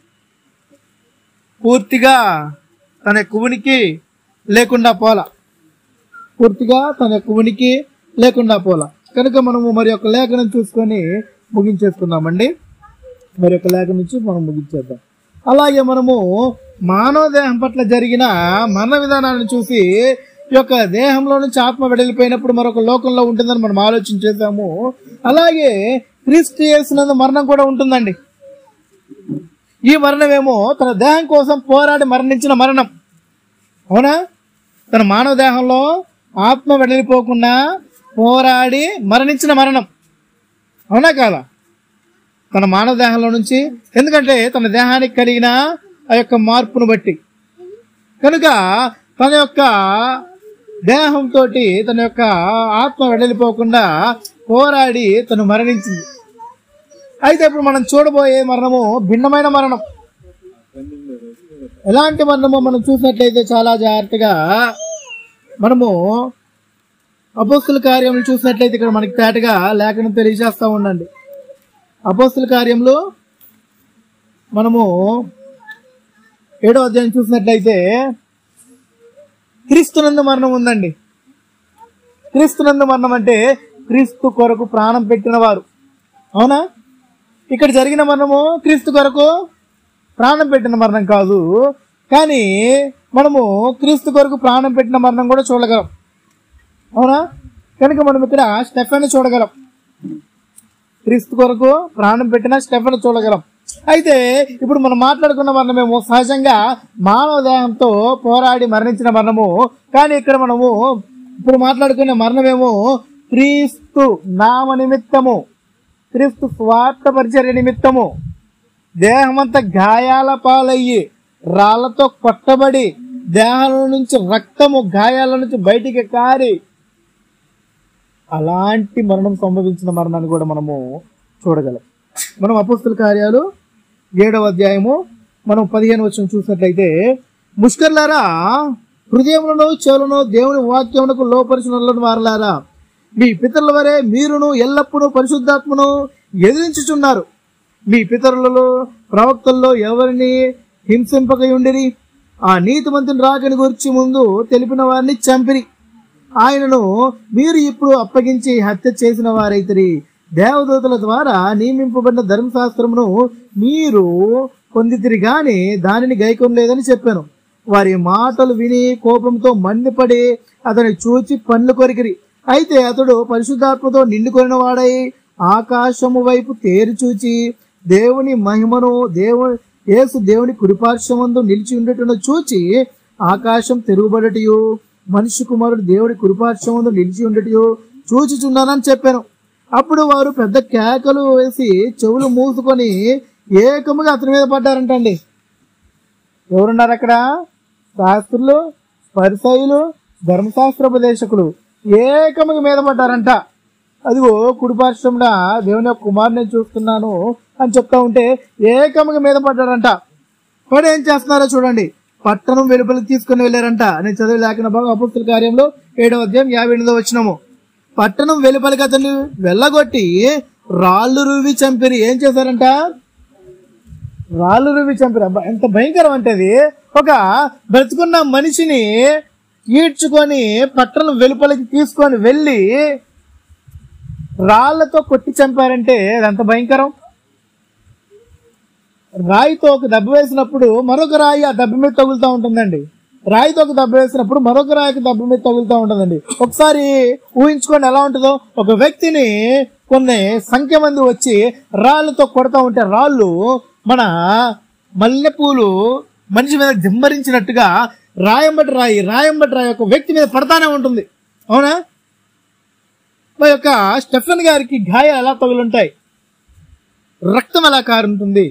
పూర్తిగా తన యొక్క ఉనికి లేకుండా పోలా పూర్తిగా తన యొక్క ఉనికి లేకుండా పోలా కనుక మనము మరి యొక్క లేఖనం చూసుకొని ముగించేసుకుందామండి మరి యొక్క లేఖ నుంచి మనం ముగించేద్దాం అలాగే మనము మానవ దేహం పట్ల జరిగిన మరణ విధానాన్ని చూసి ఈ యొక్క దేహంలో నుంచి ఆత్మ వెడలిపోయినప్పుడు మరొక లోకంలో ఉంటుందని మనం ఆలోచన చేశాము అలాగే క్రీస్తు చేసినందు మరణం కూడా ఉంటుందండి ఈ మరణమేమో తన దేహం కోసం పోరాడి మరణించిన మరణం అవునా తన మానవ దేహంలో ఆత్మ వెడలిపోకుండా పోరాడి మరణించిన మరణం అవునా కాదా తన మానవ దేహంలో నుంచి ఎందుకంటే తన దేహానికి కలిగిన ఆ యొక్క మార్పును బట్టి కనుక తన యొక్క దేహంతో తన యొక్క ఆత్మ వెడలిపోకుండా పోరాడి తను మరణించింది అయితే ఇప్పుడు మనం చూడబోయే మరణము భిన్నమైన మరణం ఎలాంటి మరణమో మనం చూసినట్లయితే చాలా జాగ్రత్తగా మనము అపోస్తుల కార్యములు చూసినట్లయితే ఇక్కడ మనకి తేటగా లేఖనం తెలియజేస్తా ఉండండి అపోస్తుల కార్యములు మనము ఏడో అధ్యాయం చూసినట్లయితే క్రీస్తునందు మరణం ఉందండి క్రీస్తునందు మరణం అంటే క్రీస్తు కొరకు ప్రాణం పెట్టిన వారు అవునా ఇక్కడ జరిగిన మరణము క్రీస్తు కొరకు ప్రాణం పెట్టిన మరణం కాదు కానీ మనము క్రీస్తు కొరకు ప్రాణం పెట్టిన మరణం కూడా చూడగలం అవునా కనుక మనం ఇక్కడ స్టెఫెన్ చూడగలం క్రీస్తు కొరకు ప్రాణం పెట్టిన స్టెఫెన్ చూడగలం అయితే ఇప్పుడు మనం మాట్లాడుకున్న మరణమేమో సహజంగా మానవ దేహంతో పోరాడి మరణించిన మరణము కానీ ఇక్కడ మనము ఇప్పుడు మాట్లాడుకునే మరణమేమో క్రీస్తు నామ నిమిత్తము క్రీస్తు స్వార్థ పరిచర్య నిమిత్తము దేహమంతా గాయాల పాలయ్యి రాళ్లతో కొట్టబడి దేహం నుంచి రక్తము గాయాల నుంచి బయటికి కారి అలాంటి మరణం సంభవించిన మరణాన్ని కూడా మనము చూడగలం మనం అపోస్తుల కార్యాలు ఏడవ అధ్యాయము మనం పదిహేను వచ్చిన చూసినట్లయితే ముష్కర్లారా హృదయములను చెవులను దేవుని వాక్యమునకు లోపరిచిన వారలారా మీ పితరుల వరే మీరును ఎల్లప్పుడూ పరిశుద్ధాత్మను ఎదిరించుచున్నారు మీ పితరులలో ప్రవక్తల్లో ఎవరిని హింసింపక ఉండిరి ఆ నీతిమంతుని రాకని గురించి ముందు తెలిపిన వారిని చంపిరి ఆయనను మీరు ఇప్పుడు అప్పగించి హత్య చేసిన వారైతరి దేవదూతల ద్వారా నియమింపబడిన ధర్మశాస్త్రమును మీరు పొందితిరి గాని దానిని గైకొనలేదని చెప్పాను వారి మాటలు విని కోపంతో మండిపడి అతని చూచి పండ్లు కొరికిరి అయితే అతడు పరిశుద్ధాత్మతో నిండుకొనిన వాడై ఆకాశము వైపు తేరి చూచి దేవుని మహిమను దేవు యేసు దేవుని కుడిపార్శ్వమందు నిలిచి ఉండటను చూచి ఆకాశం తెరుగుబడటయు మనిషి కుమారుడు దేవుడి కుడిపార్శ్వమందు నిలిచి ఉండటయు చూచుచున్నానని చెప్పాను అప్పుడు వారు పెద్ద కేకలు వేసి చెవులు మూసుకొని ఏకముగా అతని మీద పడ్డారంటండి ఎవరున్నారు అక్కడ శాస్త్రులు పరిసయులు ధర్మశాస్త్రోపదేశకులు ఏకముగా మీద పడ్డారంట అదిగో కుడిపార్శ్వంలో దేవుని యొక్క కుమారుని చూస్తున్నాను అని చెప్తా ఉంటే ఏకముగా మీద పడ్డాడంట వాడు ఏం చేస్తున్నారో చూడండి పట్టణం వెలుపలికి తీసుకుని వెళ్ళారంట నేను చదివి లేఖన భాగం అపుస్తుల కార్యంలో ఏడవ అధ్యాయం యాభై ఎనిమిదో వచ్చినాము పట్టణం వెలుపలికి అతన్ని వెళ్ళగొట్టి రాళ్ళు రువి చంపిరి ఏం చేశారంట రాళ్ళు రువి చంపిరి అబ్బా, ఎంత భయంకరం అంటే అది ఒక బ్రతుకున్న మనిషిని ఈడ్చుకొని పట్టణం వెలుపలికి తీసుకొని వెళ్ళి రాళ్లతో కొట్టి చంపారంటే అది ఎంత భయంకరం రాయితో ఒక దెబ్బ వేసినప్పుడు మరొక రాయి ఆ దెబ్బ మీద తగులుతూ ఉంటుందండి రాయితో ఒక దెబ్బ వేసినప్పుడు మరొక రాయికి దెబ్బ మీద తగులుతూ ఉంటుందండి ఒకసారి ఊహించుకోండి ఎలా ఉంటుందో ఒక వ్యక్తిని కొన్ని సంఖ్య మంది వచ్చి రాళ్ళతో కొడతా ఉంటే రాళ్ళు మన మల్లెపూలు మనిషి మీద దిమ్మరించినట్టుగా రాయంబటి రాయి రాయంబటి రాయి ఒక వ్యక్తి మీద పడతానే ఉంటుంది అవునా మా యొక్క స్టెఫెన్ గారికి గాయాలు ఎలా తగులుంటాయి రక్తం ఎలా కారుంటుంది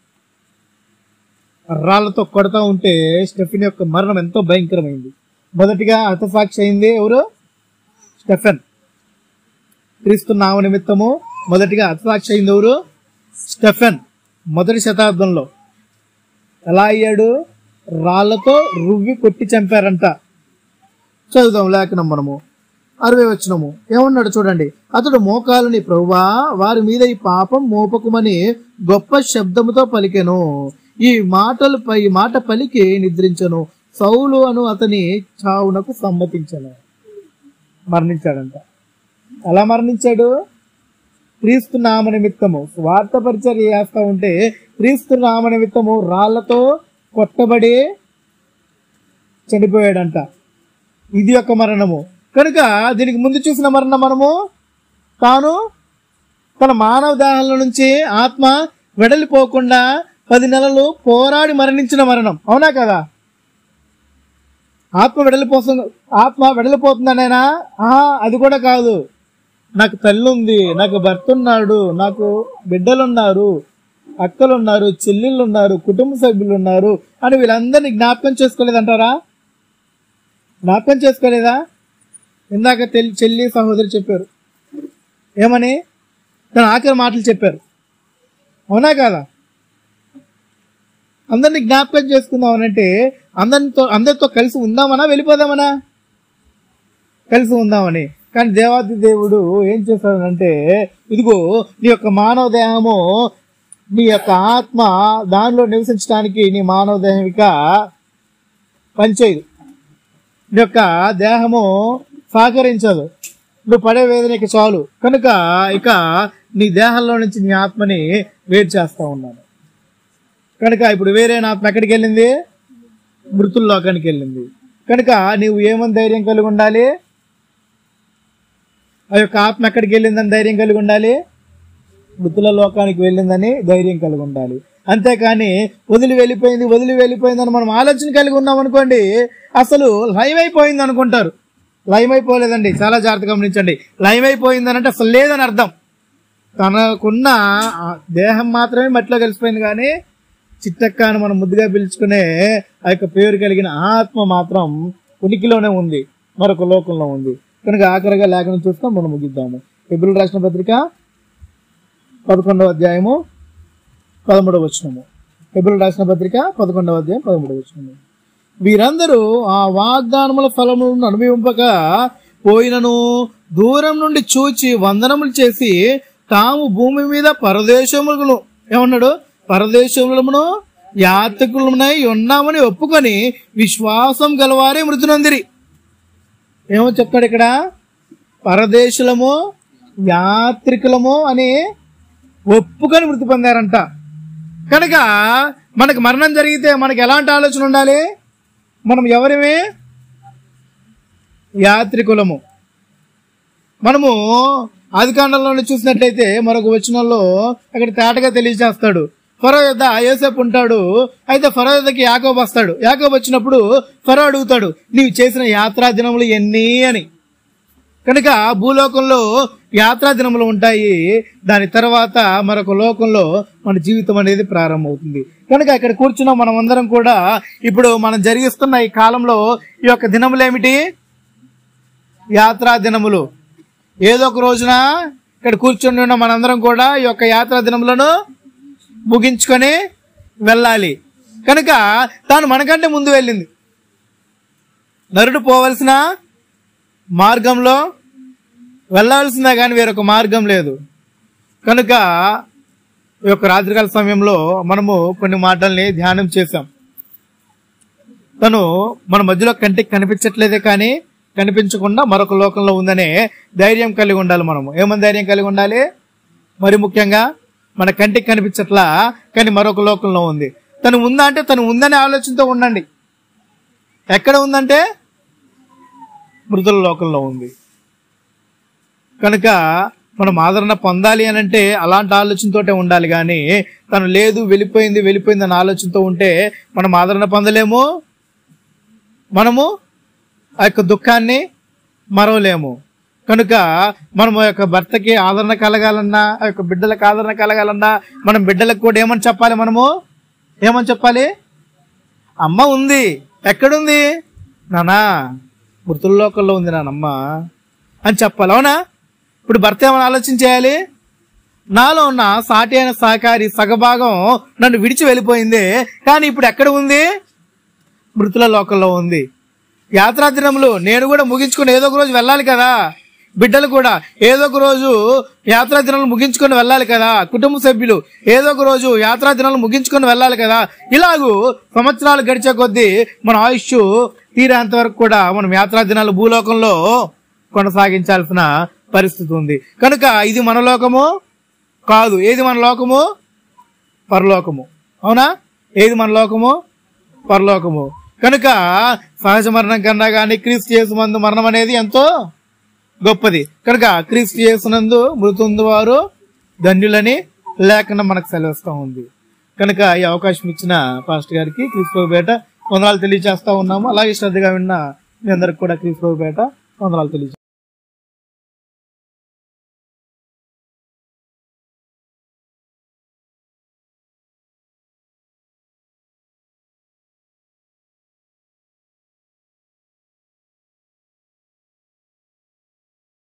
రాళ్లతో కొడతా ఉంటే స్టెఫెన్ యొక్క మరణం ఎంతో భయంకరమైంది మొదటిగా హతసాక్షి అయింది ఎవరు స్టెఫెన్ క్రీస్తు నామ నిమిత్తము మొదటిగా హతసాక్షి అయింది ఎవరు స్టెఫెన్ మొదటి శతాబ్దంలో ఎలా అయ్యాడు రాళ్లతో రువ్వి కొట్టి చంపారంట చదువుదాం లేఖనం మనము అరవై వచ్చినము ఏమన్నాడు చూడండి అతడు మోకాలని ప్రభువా వారి మీద ఈ పాపం మోపకుమని గొప్ప శబ్దముతో పలికెను ఈ మాటలు పై ఈ మాట పలికి నిద్రించను సౌలు అను అతని చావునకు సమ్మతించను మరణించాడంట ఎలా మరణించాడు క్రీస్తు నామ నిమిత్తము స్వార్థ పరిచర్య చేస్తా ఉంటే క్రీస్తు నామ నిమిత్తము రాళ్లతో కొట్టబడి చనిపోయాడంట ఇది ఒక మరణము కనుక దీనికి ముందు చూసిన మరణం మనము తాను తన మానవ దేహంలో నుంచి ఆత్మ వెడలిపోకుండా పది నెలలు పోరాడి మరణించిన మరణం అవునా కదా ఆత్మ వెడలిపోతుంది ఆత్మ వెడలిపోతుందనేనా ఆహా అది కూడా కాదు నాకు తల్లి ఉంది నాకు భర్త ఉన్నాడు నాకు బిడ్డలున్నారు అక్కలున్నారు చెల్లెళ్ళు ఉన్నారు కుటుంబ సభ్యులు ఉన్నారు అని వీళ్ళందరినీ జ్ఞాపకం చేసుకోలేదంటారా జ్ఞాపకం చేసుకోలేదా ఇందాక తెల్- చెల్లి సహోదరి చెప్పారు ఏమని తన ఆఖరి మాటలు చెప్పారు అవునా కాదా అందరిని జ్ఞాపకం చేసుకుందాం అంటే అందరితో అందరితో కలిసి ఉందామనా వెళ్ళిపోదామనా కలిసి ఉందామని కానీ దేవాది దేవుడు ఏం చేస్తాడంటే ఇదిగో నీ యొక్క మానవ దేహము నీ యొక్క ఆత్మ దానిలో నివసించడానికి నీ మానవ దేహం ఇక పనిచేయదు నీ యొక్క దేహము సహకరించదు నువ్వు పడే వేదనకి చాలు కనుక ఇక నీ దేహంలో నుంచి నీ ఆత్మని వేరు చేస్తా ఉన్నాను కనుక ఇప్పుడు వేరే ఆత్మ ఎక్కడికి వెళ్ళింది మృతుల్లోకానికి వెళ్ళింది కనుక నీవు ఏమని ధైర్యం కలిగి ఉండాలి ఆ యొక్క ఆత్మ ఎక్కడికి వెళ్ళిందని ధైర్యం కలిగి ఉండాలి మృతుల లోకానికి వెళ్ళిందని ధైర్యం కలిగి ఉండాలి అంతేకాని వదిలి వెళ్ళిపోయింది వదిలి వెళ్ళిపోయిందని మనం ఆలోచన కలిగి ఉన్నాం అనుకోండి అసలు లైవ్ అయిపోయింది అనుకుంటారు లైవ్ అయిపోలేదండి చాలా జాగ్రత్తగా గమనించండి లైవ్ అయిపోయిందని అంటే అసలు లేదని అర్థం తనకున్న ఆ దేహం మాత్రమే మట్టిలో కలిసిపోయింది కానీ చిట్టక్క అని మనం ముద్దుగా పిలుచుకునే ఆ యొక్క పేరు కలిగిన ఆత్మ మాత్రం ఉనికిలోనే ఉంది మరొక లోకంలో ఉంది కనుక ఆఖరిగా లేఖనం చూస్తాం మనం ముగిద్దాము ఎబ్రిల్ రాసిన పత్రిక పదకొండవ అధ్యాయము పదమూడవ వచనము ఫిబ్రవరి రాసిన పత్రిక పదకొండవ అధ్యాయం పదమూడవ వచనము వీరందరూ ఆ వాగ్దానముల ఫలములను అనుభవింపక పోయినను దూరం నుండి చూచి వందనములు చేసి తాము భూమి మీద పరదేశములను ఏమన్నాడు పరదేశములను యాత్రికులమునై ఉన్నామని ఒప్పుకొని విశ్వాసం గలవారే మృతునందిరి ఏమో చెప్తాడు ఇక్కడ పరదేశులము యాత్రికులము అని ఒప్పుకొని మృతి పొందారంట కనుక మనకు మరణం జరిగితే మనకి ఎలాంటి ఆలోచన ఉండాలి మనం ఎవరిమే యాత్రికులము మనము ఆదికాండంలో చూసినట్లయితే మరొక వచనంలో అక్కడ తేటగా తెలియజేస్తాడు ఫరో యొద్ద యోసేపు ఉంటాడు అయితే ఫరో యొద్దకి యాకోబు వస్తాడు యాకోబు వచ్చినప్పుడు ఫరో అడుగుతాడు నీవు చేసిన యాత్రా దినములు ఎన్ని అని కనుక భూలోకంలో యాత్రా దినములు ఉంటాయి దాని తర్వాత మరొక లోకంలో మన జీవితం అనేది ప్రారంభమవుతుంది కనుక ఇక్కడ కూర్చున్న మనం అందరం కూడా ఇప్పుడు మనం జరిగిస్తున్న ఈ కాలంలో ఈ యొక్క దినములు ఏమిటి యాత్రా దినములు ఏదో ఒక రోజున ఇక్కడ కూర్చొని ఉన్న మనందరం కూడా ఈ యొక్క యాత్రా దినములను ముగించుకొని వెళ్ళాలి కనుక తాను మనకంటే ముందు వెళ్ళింది నరుడు పోవలసిన మార్గంలో వెళ్ళాల్సిందే కానీ వేరొక మార్గం లేదు కనుక ఈ యొక్క రాత్రికాల సమయంలో మనము కొన్ని మాటల్ని ధ్యానం చేశాం తను మన మధ్యలో కంటికి కనిపించట్లేదే కానీ కనిపించకుండా మరొక లోకంలో ఉందనే ధైర్యం కలిగి ఉండాలి మనము ఏమని ధైర్యం కలిగి ఉండాలి మరి ముఖ్యంగా మన కంటికి కనిపించట్లా కానీ మరొక లోకంలో ఉంది తను ఉందా అంటే తను ఉందనే ఆలోచనతో ఉండండి ఎక్కడ ఉందంటే మృతుల లోకంలో ఉంది కనుక మనం ఆదరణ పొందాలి అని అంటే అలాంటి ఆలోచనతోటే ఉండాలి కానీ తను లేదు వెళ్ళిపోయింది వెళ్ళిపోయింది అన్న ఆలోచనతో ఉంటే మనం ఆదరణ పొందలేము మనము ఆ యొక్క దుఃఖాన్ని మరవలేము కనుక మనం ఆ యొక్క భర్తకి ఆదరణ కలగాలన్నా ఆ యొక్క బిడ్డలకు ఆదరణ కలగాలన్నా మనం బిడ్డలకు కూడా ఏమని చెప్పాలి మనము ఏమని చెప్పాలి అమ్మ ఉంది ఎక్కడుంది నానా మృతుల లోకంలో ఉంది నానమ్మ అని చెప్పాలి అవునా ఇప్పుడు భర్త ఏమైనా ఆలోచన చేయాలి నాలో ఉన్న సాటి అయిన సహకారి సగభాగం నన్ను విడిచి వెళ్ళిపోయింది కానీ ఇప్పుడు ఎక్కడ ఉంది మృతుల లోకంలో ఉంది యాత్రా దినములు నేను కూడా ముగించుకుని ఏదో ఒక రోజు వెళ్ళాలి కదా బిడ్డలు కూడా ఏదో ఒక రోజు యాత్రా దినాలు ముగించుకొని వెళ్ళాలి కదా కుటుంబ సభ్యులు ఏదో ఒక రోజు యాత్రా దినాలు ముగించుకొని వెళ్ళాలి కదా ఇలాగూ సంవత్సరాలు గడిచే కొద్దీ మన ఆయుష్ తీరేంత వరకు కూడా మనం యాత్రా దినాలు భూలోకంలో కొనసాగించాల్సిన పరిస్థితి ఉంది కనుక ఇది మన లోకము కాదు ఏది మన లోకము పరలోకము అవునా ఏది మన లోకము పరలోకము కనుక సహజ మరణం కన్నా కానీ క్రీస్తు యేసు మందు మరణం అనేది ఎంతో గొప్పది కనుక క్రీస్తు యేసునందు మృతుంది వారు ధన్యులని లేకుండా మనకు సెలవిస్తూ ఉంది కనుక ఈ అవకాశం ఇచ్చిన పాస్టర్ గారికి క్రీస్తు పేట వందనాలు తెలియజేస్తా ఉన్నాము అలాగే శ్రద్ధగా విన్న మీ అందరికి కూడా క్రీస్తు పేట వందనాలు తెలియజేస్తాం